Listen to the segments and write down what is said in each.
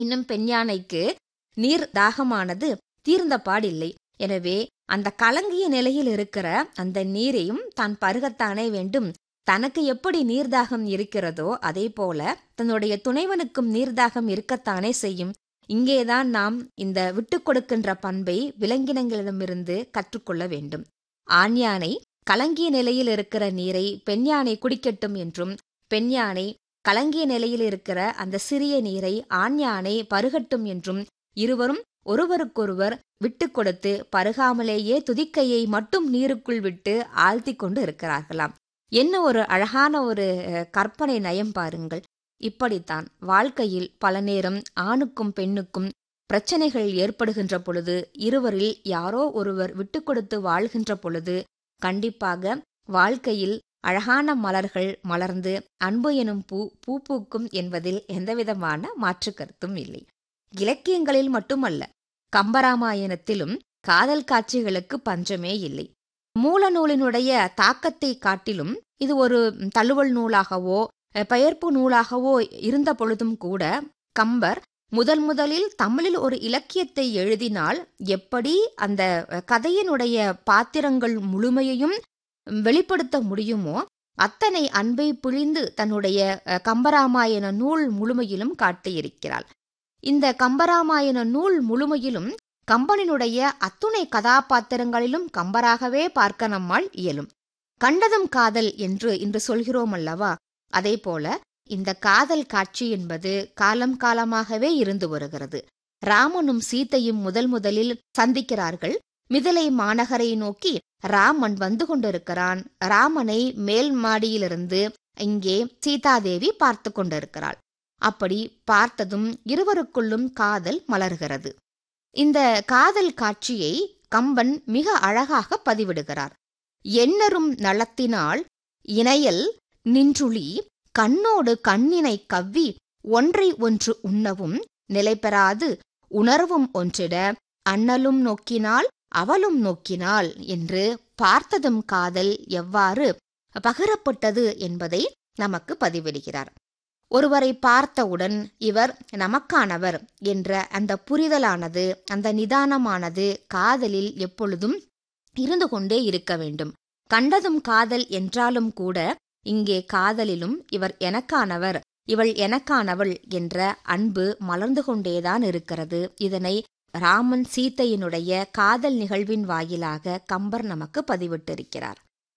இன்னும் பெண் யானைக்கு நீர் தாகமானது தீர்ந்த பாடில்லை எனவே அந்த கலங்கிய நிலையில் இருக்கிற அந்த நீரையும் தான் பருகத்தானே வேண்டும் தனக்கு எப்படி நீர்தாகம் இருக்கிறதோ அதே போல தன்னுடைய துணைவனுக்கும் நீர்தாகம் இருக்கத்தானே செய்யும் இங்கேதான் நாம் இந்த விட்டு கொடுக்கின்ற பண்பை விலங்கினங்களிடமிருந்து கற்றுக்கொள்ள வேண்டும் ஆண் யானை கலங்கிய நிலையில் இருக்கிற நீரை பெண் யானை குடிக்கட்டும் என்றும் பெண் யானை கலங்கிய நிலையில் இருக்கிற அந்த சிறிய நீரை ஆண் யானை பருகட்டும் என்றும் இருவரும் ஒருவருக்கொருவர் விட்டு கொடுத்து பருகாமலேயே துதிக்கையை மட்டும் நீருக்குள் விட்டு ஆழ்த்தி கொண்டு இருக்கிறார்களாம் என்ன ஒரு அழகான ஒரு கற்பனை நயம் பாருங்கள் இப்படித்தான் வாழ்க்கையில் பல நேரம் ஆணுக்கும் பெண்ணுக்கும் பிரச்சனைகள் ஏற்படுகின்ற பொழுது இருவரில் யாரோ ஒருவர் விட்டு கொடுத்து வாழ்கின்ற பொழுது கண்டிப்பாக வாழ்க்கையில் அழகான மலர்கள் மலர்ந்து அன்பு எனும் பூ பூ பூக்கும் என்பதில் எந்தவிதமான மாற்று கருத்தும் இல்லை இலக்கியங்களில் மட்டுமல்ல கம்பராமாயணத்திலும் காதல் காட்சிகளுக்கு பஞ்சமே இல்லை மூல நூலினுடைய தாக்கத்தை காட்டிலும் இது ஒரு தழுவல் நூலாகவோ பெயர்ப்பு நூலாகவோ இருந்த பொழுதும் கூட கம்பர் முதல் முதலில் தமிழில் ஒரு இலக்கியத்தை எழுதினால் எப்படி அந்த கதையினுடைய பாத்திரங்கள் முழுமையையும் வெளிப்படுத்த முடியுமோ அத்தனை அன்பை பிழிந்து தன்னுடைய கம்பராமாயண நூல் முழுமையிலும் காட்டியிருக்கிறாள் இந்த கம்பராமாயண நூல் முழுமையிலும் கம்பனினுடைய அத்துணை கதாபாத்திரங்களிலும் கம்பராகவே பார்க்க நம்மால் இயலும் கண்டதும் காதல் என்று இன்று சொல்கிறோம் அல்லவா அதே போல இந்த காதல் காட்சி என்பது காலம் காலமாகவே இருந்து வருகிறது ராமனும் சீத்தையும் முதல் முதலில் சந்திக்கிறார்கள் மிதிலை மாநகரை நோக்கி ராமன் வந்து கொண்டிருக்கிறான் ராமனை மேல் மாடியிலிருந்து இங்கே சீதாதேவி பார்த்து கொண்டிருக்கிறாள் அப்படி பார்த்ததும் இருவருக்குள்ளும் காதல் மலர்கிறது இந்த காதல் காட்சியை கம்பன் மிக அழகாக பதிவிடுகிறார் எண்ணரும் நலத்தினால் இணையல் நின்றுளி கண்ணோடு கண்ணினை கவ்வி ஒன்றை ஒன்று உண்ணவும் நிலைபெறாது உணர்வும் ஒன்றிட அண்ணலும் நோக்கினால் அவளும் நோக்கினாள் என்று பார்த்ததும் காதல் எவ்வாறு பகிரப்பட்டது என்பதை நமக்கு பதிவிடுகிறார் ஒருவரை பார்த்தவுடன் இவர் நமக்கானவர் என்ற அந்த புரிதலானது அந்த நிதானமானது காதலில் எப்பொழுதும் இருந்து கொண்டே இருக்க வேண்டும் கண்டதும் காதல் என்றாலும் கூட இங்கே காதலிலும் இவர் எனக்கானவர் இவள் எனக்கானவள் என்ற அன்பு மலர்ந்து கொண்டேதான் இருக்கிறது இதனை ராமன் சீத்தையினுடைய காதல் நிகழ்வின் வாயிலாக கம்பர் நமக்கு பதிவிட்டிருக்கிறார்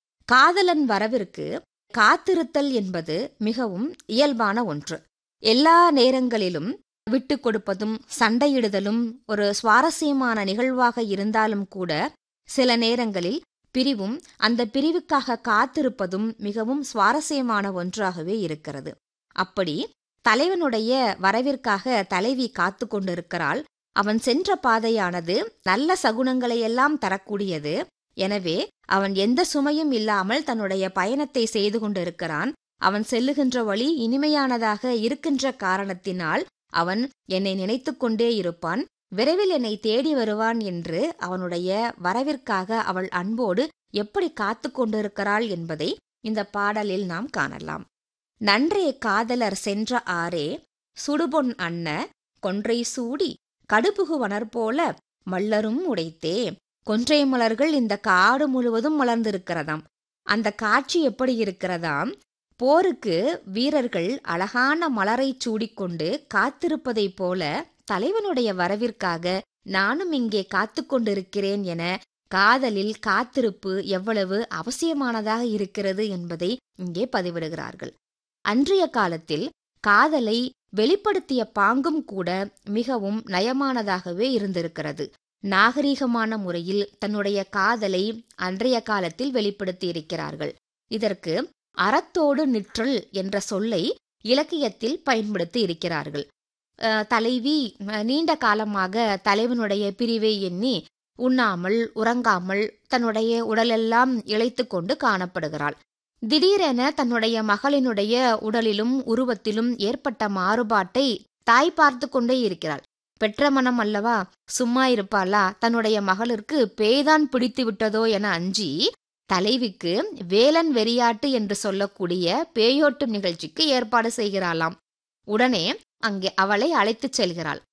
காதலன் வரவிற்கு காத்திருத்தல் என்பது மிகவும் இயல்பான ஒன்று எல்லா நேரங்களிலும் விட்டு கொடுப்பதும் சண்டையிடுதலும் ஒரு சுவாரஸ்யமான நிகழ்வாக இருந்தாலும் கூட சில நேரங்களில் பிரிவும் அந்த பிரிவுக்காக காத்திருப்பதும் மிகவும் சுவாரஸ்யமான ஒன்றாகவே இருக்கிறது அப்படி தலைவனுடைய வரவிற்காக தலைவி காத்து கொண்டிருக்கிறாள் அவன் சென்ற பாதையானது நல்ல சகுனங்களையெல்லாம் தரக்கூடியது எனவே அவன் எந்த சுமையும் இல்லாமல் தன்னுடைய பயணத்தை செய்து கொண்டிருக்கிறான் அவன் செல்லுகின்ற வழி இனிமையானதாக இருக்கின்ற காரணத்தினால் அவன் என்னை நினைத்து கொண்டே இருப்பான் விரைவில் என்னை தேடி வருவான் என்று அவனுடைய வரவிற்காக அவள் அன்போடு எப்படி காத்து கொண்டிருக்கிறாள் என்பதை இந்த பாடலில் நாம் காணலாம் நன்றே காதலர் சென்ற ஆரே சுடுபொன் அன்ன கொன்றை சூடி கடுபுகுவனர் போல மல்லரும் உடைத்தே கொன்றை மலர்கள் இந்த காடு முழுவதும் மலர்ந்திருக்கிறதாம் அந்த காட்சி எப்படி இருக்கிறதாம் போருக்கு வீரர்கள் அழகான மலரை சூடிக்கொண்டு காத்திருப்பதைப் போல தலைவனுடைய வரவிற்காக நானும் இங்கே காத்து கொண்டிருக்கிறேன் என காதலில் காத்திருப்பு எவ்வளவு அவசியமானதாக இருக்கிறது என்பதை இங்கே பதிவிடுகிறார்கள் அன்றைய காலத்தில் காதலை வெளிப்படுத்திய பாங்கும் கூட மிகவும் நயமானதாகவே இருந்திருக்கிறது நாகரீகமான முறையில் தன்னுடைய காதலை அன்றைய காலத்தில் வெளிப்படுத்தி இருக்கிறார்கள் இதற்கு அறத்தோடு நிற்றல் என்ற சொல்லை இலக்கியத்தில் பயன்படுத்தி இருக்கிறார்கள் தலைவி நீண்ட காலமாக தலைவனுடைய பிரிவை எண்ணி உண்ணாமல் உறங்காமல் தன்னுடைய உடலெல்லாம் இழைத்து கொண்டு காணப்படுகிறாள் திடீரென தன்னுடைய மகளினுடைய உடலிலும் உருவத்திலும் ஏற்பட்ட மாறுபாட்டை தாய் பார்த்து கொண்டே இருக்கிறாள் பெற்ற மனம் அல்லவா சும்மா இருப்பாளா தன்னுடைய மகளிற்கு பேய்தான் பிடித்து விட்டதோ என அஞ்சி தலைவிக்கு வேலன் வெறியாட்டு என்று சொல்லக்கூடிய பேயோட்டும் நிகழ்ச்சிக்கு ஏற்பாடு செய்கிறாளாம் உடனே அங்கே அவளை அழைத்துச் செல்கிறாள்